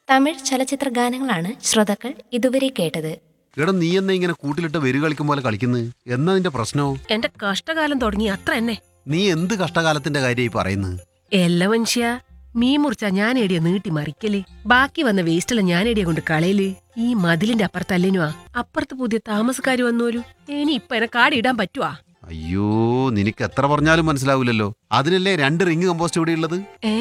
തമിഴ് ചലച്ചിത്ര ഗാനങ്ങളാണ് ശ്രോതാക്കൾ ഇതുവരെ കേട്ടത് എടാ നീ എന്നാ ഇങ്ങനെ കൂട്ടിലിട്ട് വെരു കളിക്കും പോലെ കളിക്കുന്നത് എന്നാ നിന്റെ പ്രശ്നോ എന്റെ കഷ്ടകാലം തുടങ്ങി അത്ര തന്നെ നീ എന്ത് കഷ്ടകാലത്തിന്റെ കാര്യമായി പറയുന്നത് എല്ലാ മനുഷ്യ മീൻ മുറിച്ച ഞാൻ എടിയ നീട്ടി മറിക്കല് ബാക്കി വന്ന വേസ്റ്റെല്ലാം ഞാൻ എടിയ കൊണ്ട് കളയല് ഈ മതിലിന്റെ അപ്പുറത്തല്ലേനുവാ അപ്പുറത്ത് പുതിയ താമസക്കാര് വന്നോലു ഇനി ഇപ്പൊ എന്നെ കാടിടാൻ പറ്റുവാ അയ്യോ നിനക്ക് എത്ര പറഞ്ഞാലും മനസ്സിലാവില്ലല്ലോ അതിനല്ലേ രണ്ട് റിങ് കമ്പോസ്റ്റ് ഇവിടെ ഉള്ളത് ഏ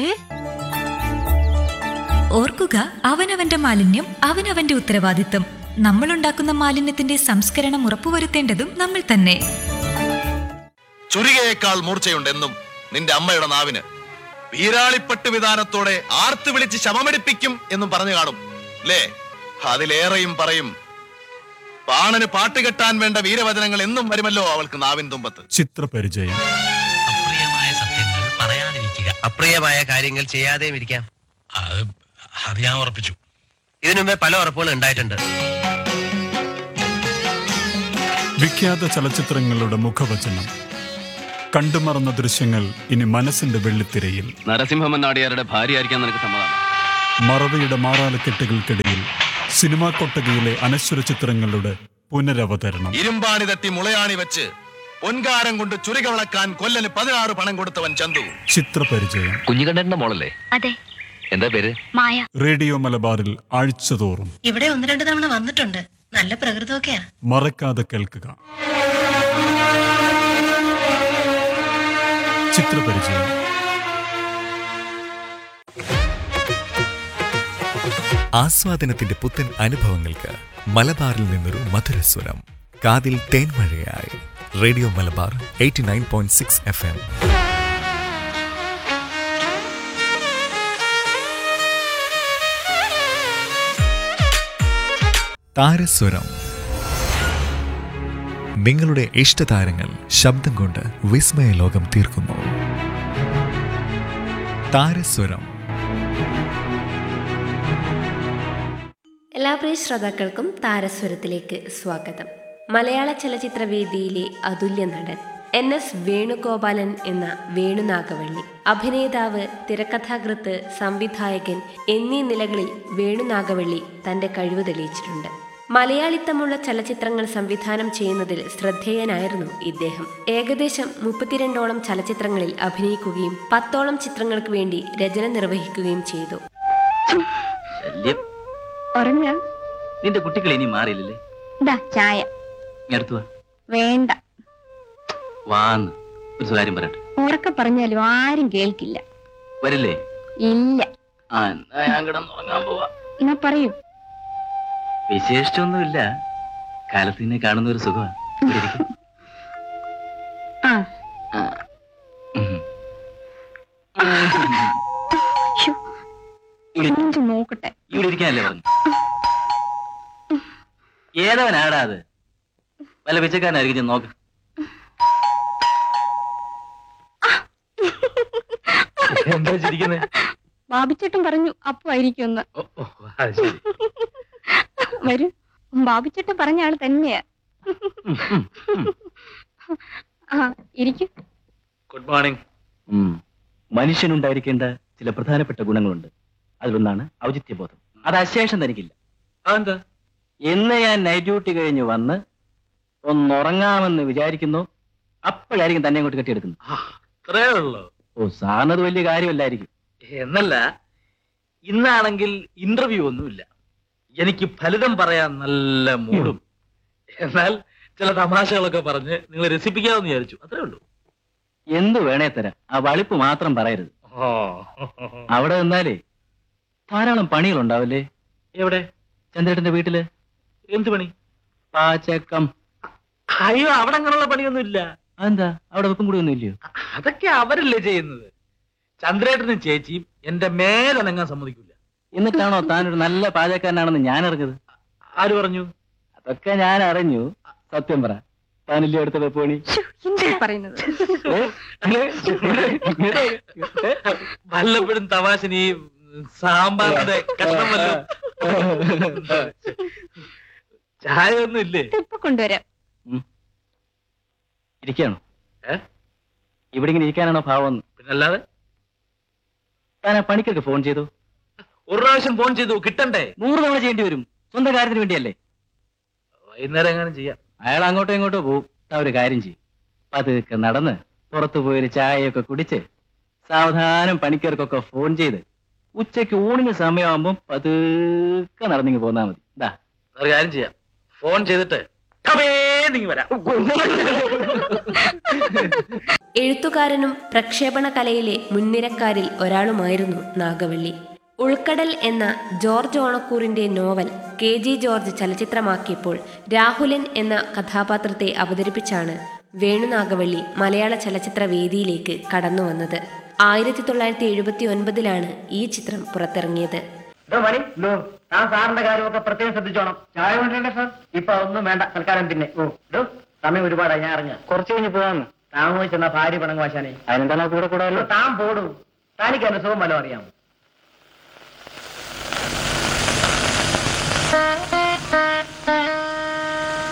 ഓർക്കുക അവനവന്റെ മാലിന്യം അവനവന്റെ ഉത്തരവാദിത്തം നമ്മളുണ്ടാക്കുന്ന മാലിന്യത്തിന്റെ സംസ്കരണം ഉറപ്പുവരുത്തേണ്ടതും നമ്മൾ തന്നെ ചുരികയേക്കാൾ മൂർച്ചയുണ്ട് എന്നും നിന്റെ അമ്മയുടെ നാവിന് വീരാളിപ്പട്ട് വിധാനത്തോടെ ആർത്ത് വിളിച്ച് ശമമെടുപ്പിക്കും എന്നും പറഞ്ഞു കാണും അല്ലേ അതിലേറെയും പറയും പാണന് പാട്ട് കെട്ടാൻ വേണ്ട വീരവചനങ്ങൾ എന്നും വരുമല്ലോ അവൾക്ക് നാവിൻ തുമ്പത്ത് ചിത്രപരിചയം അപ്രിയമായ സത്യങ്ങൾ പറയാതിരിക്കുക അപ്രിയമായ കാര്യങ്ങൾ ചെയ്യാതെയും ഇരിക്കാം അത് അത് ഞാൻ ഉറപ്പിച്ചു ഇതിനു മുമ്പേ പല ഉറപ്പുകളും ഉണ്ടായിട്ടുണ്ട് വിഖ്യാത ചലച്ചിത്രങ്ങളുടെ മുഖവചനം കണ്ടുമറന്ന ദൃശ്യങ്ങൾ ഇനി മനസ്സിന്റെ വെള്ളിത്തിരയിൽ നരസിംഹമൻ നാടിയാരുടെ ഭാര്യയായിരിക്കാൻ നിനക്ക് സമ്മതമാണ് മറവിയുടെ മാറാലക്കെട്ടുകൾക്കിടയിൽ സിനിമാ കൊട്ടകയിലെ അനശ്വര ചിത്രങ്ങളുടെ പുനരവതരണം ഇരുമ്പാണി തട്ടി മുളയാണി വെച്ച് പൊൻകാരം കൊണ്ട് ചുരിക വിളക്കാൻ കൊല്ലന് പതിനാറ് പണം കൊടുത്തവൻ ചന്തു ചിത്രപരിചയം കുഞ്ഞുകണ്ഠന്റെ മോളല്ലേ അതെ എന്താ പേര് മായ റേഡിയോ മലബാറിൽ ആഴ്ചതോറും ഇവിടെ ഒന്ന് രണ്ട് തവണ വന്നിട്ടുണ്ട് നല്ല പ്രകൃതമൊക്കെയാ മറക്കാതെ കേൾക്കുക ചിത്രപരിചയം ആസ്വാദനത്തിന്റെ പുത്തൻ അനുഭവങ്ങൾക്ക് മലബാറിൽ നിന്നൊരു മധുരസ്വരം കാതിൽ തേൻമഴയായി radio Malabar eighty nine point six F M താരസ്വരം നിങ്ങളുടെ ഇഷ്ടതാരങ്ങൾ ശബ്ദം കൊണ്ട് വിസ്മയ ലോകം തീർക്കുന്നു താരസ്വരം എല്ലാ പ്രിയ ശ്രോതാക്കൾക്കും താരസ്വരത്തിലേക്ക് സ്വാഗതം മലയാള ചലച്ചിത്ര വേദിയിലെ അതുല്യ നടൻ എൻ എസ് വേണുഗോപാലൻ എന്ന വേണുനാഗവള്ളി അഭിനേതാവ് തിരക്കഥാകൃത്ത് സംവിധായകൻ എന്നീ നിലകളിൽ വേണുനാഗവള്ളി തന്റെ കഴിവ് തെളിയിച്ചിട്ടുണ്ട് മലയാളിത്തമുള്ള ചലച്ചിത്രങ്ങൾ സംവിധാനം ചെയ്യുന്നതിൽ ശ്രദ്ധേയനായിരുന്നു ഇദ്ദേഹം ഏകദേശം മുപ്പത്തിരണ്ടോളം ചലച്ചിത്രങ്ങളിൽ അഭിനയിക്കുകയും പത്തോളം ചിത്രങ്ങൾക്ക് വേണ്ടി രചന നിർവഹിക്കുകയും ചെയ്തു ശല്യം ഉറങ്ങ നിന്റെ കുട്ടികൾ ഇനി മാറിയില്ലല്ലേ ദാ ചായ ഇങ്ങ് അടുത്ത് വാ വേണ്ട വാന്ന് ഒരു കാര്യം പറയട്ടെ ഉറക്കെ പറഞ്ഞാലും ആരും കേൾക്കില്ല വരില്ലേ ഇല്ല ആ എന്നാ ഞാൻ കിടന്നുറങ്ങാൻ പോവാ എന്നാ പറയൂ വിശേഷിച്ചൊന്നുമില്ല കാലത്ത് നിന്നെ കാണുന്ന ഒരു സുഖമാണ് ഇവിടെ ഇരിക്ക്. ആ ആ. ഉം. ശ്ശോ, ഇവിടെ നെഞ്ച് നോക്കട്ടെ ഇവിടെ ഇരിക്കാനല്ലേ പറഞ്ഞു ഏതവനാടാ അത് വല്ല പിച്ചക്കാരനായിരിക്കും ചെന്ന് നോക്ക് എന്താ ചിരിക്കുന്നത് ബാബിച്ചേട്ടൻ പറഞ്ഞു അപ്പു ആയിരിക്കുമെന്ന് വരൂ ബാബിച്ചേട്ടൻ പറഞ്ഞ ആള് തന്നെയാ ആ ഇരിക്കും ഗുഡ് മോർണിംഗ് മനുഷ്യനുണ്ടായിരിക്കേണ്ട ചില പ്രധാനപ്പെട്ട ഗുണങ്ങളുണ്ട് അതിലൊന്നാണ് ഔചിത്യബോധം അത് അശേഷം തനിക്കില്ല അതെന്താ എന്ന് ഞാൻ നൈറ്റ് ഡ്യൂട്ടി കഴിഞ്ഞ് വന്ന് ഒന്നുറങ്ങാമെന്ന് വിചാരിക്കുന്നു അപ്പോഴായിരിക്കും തന്നെ അങ്ങോട്ട് കെട്ടിയെടുക്കുന്നത് അത്രേ ഉള്ളൂ ഓ സാറിനത് വലിയ കാര്യമല്ലായിരിക്കും എന്നല്ല ഇന്നാണെങ്കിൽ ഇന്റർവ്യൂ ഒന്നുമില്ല എനിക്ക് ഫലിതം പറയാൻ നല്ല മൂടും എന്നാൽ ചില തമാശകളൊക്കെ പറഞ്ഞ് നിങ്ങളെ രസിപ്പിക്കാമെന്ന് വിചാരിച്ചു അത്രേ ഉള്ളൂ എന്ത് വേണേ തരാം ആ വളിപ്പ് മാത്രം പറയരുത് അവിടെ നിന്നാലേ ധാരാളം പണികൾ ഉണ്ടാവില്ലേ എവിടെ ചന്ദ്രേട്ടന്റെ വീട്ടില് എന്ത് പണി പാചകം അയ്യോ അവിടെ അങ്ങനെയുള്ള പണിയൊന്നും ഇല്ല അതെന്താ അവിടെ വെപ്പും കൂടി ഒന്നും ഇല്ലയോ അതൊക്കെ അവരല്ലേ ചെയ്യുന്നത് ചന്ദ്രേട്ടനും ചേച്ചിയും എന്റെ മേലനങ്ങാൻ സമ്മതിക്കില്ല എന്നിട്ടാണോ താനൊരു നല്ല പാചകക്കാരനാണെന്ന് ഞാൻ അറിഞ്ഞത് ആര് പറഞ്ഞു അതൊക്കെ ഞാൻ അറിഞ്ഞു സത്യം പറ താനില്ലേ അടുത്ത വെപ്പ് പണി ശ്ശോ, എന്താ ഈ പറയുന്നത് വല്ലപ്പോഴും തമാശന് ഈ സാമ്പാറിന്റെ കഷ്ണം വല്ലതും ചായ ഒന്നും ഇല്ലേ ഇപ്പൊ കൊണ്ടുവരാം ഇരിക്കാണോ ഏ? ഇവിടെ ഇങ്ങനെ ഇരിക്കാനാണോ ഭാവം പിന്നല്ലാതെ താൻ ആ പണിക്കൊക്കെ ഫോൺ ചെയ്തു ഒരു പ്രാവശ്യം ഫോൺ ചെയ്തു കിട്ടണ്ടേ നൂറ് തവണ ചെയ്യേണ്ടി വരും സ്വന്തം കാര്യത്തിന് വേണ്ടിയല്ലേ വൈകുന്നേരം എങ്ങനെ ചെയ്യാം അയാൾ അങ്ങോട്ടോ ഇങ്ങോട്ടോ പോവും താ ഒരു കാര്യം ചെയ്യും പതുക്കെ നടന്ന് പുറത്തു പോയൊരു ചായയൊക്കെ കുടിച്ച് സാവധാനം പണിക്കാർക്കൊക്കെ ഫോൺ ചെയ്ത് ഉച്ചയ്ക്ക് ഊണിന് സമയമാകുമ്പോൾ പതുക്കെ നടന്നിങ്ങ് പോന്നാ മതി ഇതാ ഒരു കാര്യം ചെയ്യാം ഫോൺ ചെയ്തിട്ട് ടപേന്നിങ്ങ് വരാം എഴുത്തുകാരനും പ്രക്ഷേപണ കലയിലെ മുൻനിരക്കാരിൽ ഒരാളുമായിരുന്നു നാഗവള്ളി ഉൾക്കടൽ എന്ന ജോർജ് ഓണക്കൂറിന്റെ നോവൽ കെ ജി ജോർജ് ചലച്ചിത്രമാക്കിയപ്പോൾ രാഹുലൻ എന്ന കഥാപാത്രത്തെ അവതരിപ്പിച്ചാണ് വേണുനാഗവള്ളി മലയാള ചലച്ചിത്ര വേദിയിലേക്ക് കടന്നു വന്നത് ആയിരത്തി തൊള്ളായിരത്തി എഴുപത്തി ഒൻപതിലാണ് ഈ ചിത്രം പുറത്തിറങ്ങിയത് മണി താൻ സാറിന്റെ കാര്യമൊക്കെ പ്രത്യേകം ശ്രദ്ധിച്ചോണം ചായ വേണ്ടേ സാർ ഇപ്പൊ ഒന്നും വേണ്ട തൽക്കാലം പിന്നെ ഓ ഇടോ സമയം ഒരുപാടായി ഞാൻ അറിഞ്ഞ കുറച്ച് കഴിഞ്ഞ് പോകാന്ന് താൻ പോയി ചെന്ന ഭാര്യ പണങ്ങ് വാശാനെ അതിനെന്താ കൂടെ കൂടാല്ലോ താൻ പോടും തനിക്ക് എന്റെ സുഖം വല്ലതും അറിയാമോ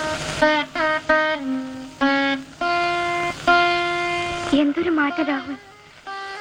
എന്തൊരു മാറ്റം രാഹുൽ